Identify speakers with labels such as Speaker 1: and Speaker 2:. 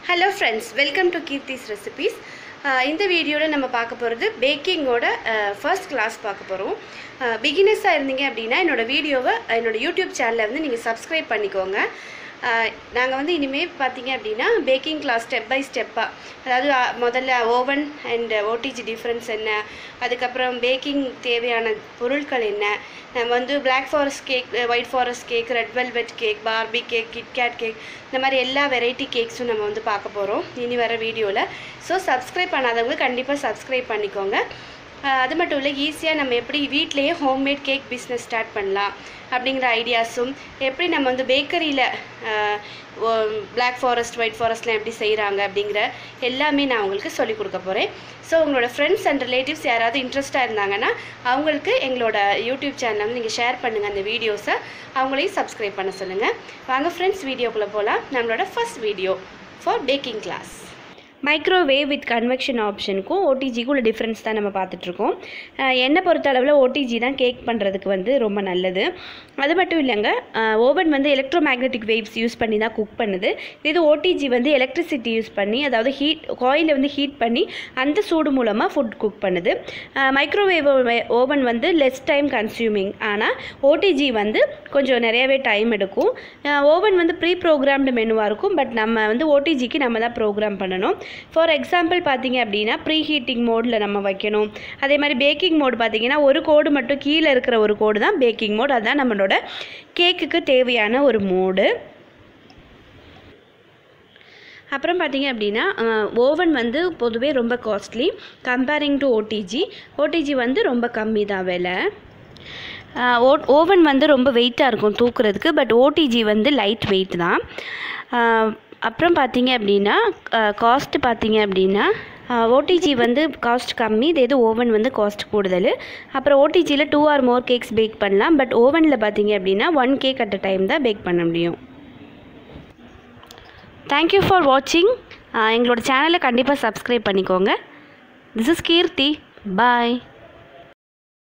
Speaker 1: hello friends welcome to Keerthi's recipes இந்த வீடியோவில் நம்ம பார்க்க போகிறது பேக்கிங்கோட ஃபர்ஸ்ட் கிளாஸ் பார்க்க போகிறோம் பிகினர்ஸாக இருந்தீங்க அப்படின்னா என்னோடய வீடியோவை என்னோடய யூடியூப் சேனலில் வந்து நீங்கள் சப்ஸ்கிரைப் பண்ணிக்கோங்க நாங்கள் வந்து இனிமேல் பார்த்தீங்க அப்படின்னா பேக்கிங் கிளாஸ் ஸ்டெப் பை ஸ்டெப்பாக அதாவது அஹ், முதல்ல ஓவன் அண்ட் ஓடிஜி டிஃப்ரென்ஸ் என்ன அதுக்கப்புறம் பேக்கிங் தேவையான பொருட்கள் என்ன நம்ம வந்து black forest cake white forest cake red velvet cake Barbie cake KitKat cake இந்த மாதிரி எல்லா வெரைட்டி கேக்ஸும் நம்ம வந்து பார்க்க போகிறோம் இனி வர வீடியோவில் ஸோ சப்ஸ்கிரைப் பண்ணாதவங்க கண்டிப்பாக சப்ஸ்கிரைப் பண்ணிக்கோங்க அஹ், அது மட்டும் இல்லை ஈஸியாக நம்ம எப்படி வீட்டிலேயே ஹோம்மேட் கேக் பிஸ்னஸ் ஸ்டார்ட் பண்ணலாம் அப்படிங்கிற ஐடியாஸும் எப்படி நம்ம வந்து பேக்கரியில் பிளாக் ஃபாரஸ்ட் ஒயிட் ஃபாரஸ்ட்லாம் எப்படி செய்கிறாங்க அப்படிங்கிற எல்லாமே நான் உங்களுக்கு சொல்லிக் கொடுக்க போகிறேன் ஸோ உங்களோட ஃப்ரெண்ட்ஸ் அண்ட் ரிலேட்டிவ்ஸ் யாராவது இன்ட்ரெஸ்ட்டாக இருந்தாங்கன்னா அவங்களுக்கு எங்களோட யூடியூப் சேனலை வந்து நீங்கள் ஷேர் பண்ணுங்கள் அந்த வீடியோஸை அவங்களையும் சப்ஸ்கிரைப் பண்ண சொல்லுங்கள் வாங்க ஃப்ரெண்ட்ஸ் வீடியோக்குள்ளே போகலாம் நம்மளோட first video for baking class microwave with convection ஆப்ஷனுக்கும் ஓடிஜிக்கும் உள்ள டிஃப்ரென்ஸ் தான் நம்ம பார்த்துட்ருக்கோம் என்னை பொறுத்த அளவில் ஓடிஜி தான் கேக் பண்ணுறதுக்கு வந்து ரொம்ப நல்லது அது மட்டும் இல்லைங்க ஓவன் வந்து எலக்ட்ரோ மேக்னெட்டிக் வேவ்ஸ் யூஸ் பண்ணி தான் குக் பண்ணுது இது ஓடிஜி வந்து எலக்ட்ரிசிட்டி யூஸ் பண்ணி அதாவது ஹீட் காயிலை வந்து ஹீட் பண்ணி அந்த சூடு மூலமாக ஃபுட் குக் பண்ணுது மைக்ரோவேவ் ஓவன் வந்து லெஸ் டைம் கன்சியூமிங் ஆனால் ஓடிஜி வந்து கொஞ்சம் நிறையவே டைம் எடுக்கும் ஓவன் வந்து ப்ரீ ப்ரோக்ராம்டு மெனுவாக இருக்கும் பட் நம்ம வந்து ஓடிஜிக்கு நம்ம தான் ப்ரோக்ராம் பண்ணணும் ஃபார் எக்ஸாம்பிள் பார்த்தீங்க அப்படின்னா ப்ரீ ஹீட்டிங் மோடில் நம்ம வைக்கணும் அதே மாதிரி பேக்கிங் மோடு பார்த்தீங்கன்னா ஒரு கோடு மட்டும் கீழே இருக்கிற ஒரு கோடு தான் பேக்கிங் மோட் அதுதான் நம்மளோட கேக்குக்கு தேவையான ஒரு மோடு அப்புறம் பார்த்தீங்க அப்படின்னா ஓவன் வந்து பொதுவே ரொம்ப costly comparing to OTG OTG வந்து ரொம்ப கம்மி தான் விலை ஓ ஓவன் வந்து ரொம்ப வெயிட்டாக இருக்கும் தூக்குறதுக்கு பட் ஓடிஜி வந்து லைட் வெயிட் தான் ஆஹ் அப்புறம் பார்த்தீங்க அப்படின்னா காஸ்ட்டு பார்த்தீங்க அப்படின்னா ஓடிஜி வந்து காஸ்ட் கம்மி இது எது ஓவன் வந்து காஸ்ட் கூடுதல் அப்புறம் ஓடிஜியில் two or more cakes bake பண்ணலாம் பட் ஓவனில் பார்த்தீங்க அப்படின்னா one cake at a time தான் பேக் பண்ண முடியும் தேங்க்யூ ஃபார் வாட்சிங் எங்களோட சேனலை கண்டிப்பாக சப்ஸ்கிரைப் பண்ணிக்கோங்க திஸ் இஸ் கீர்த்தி பாய்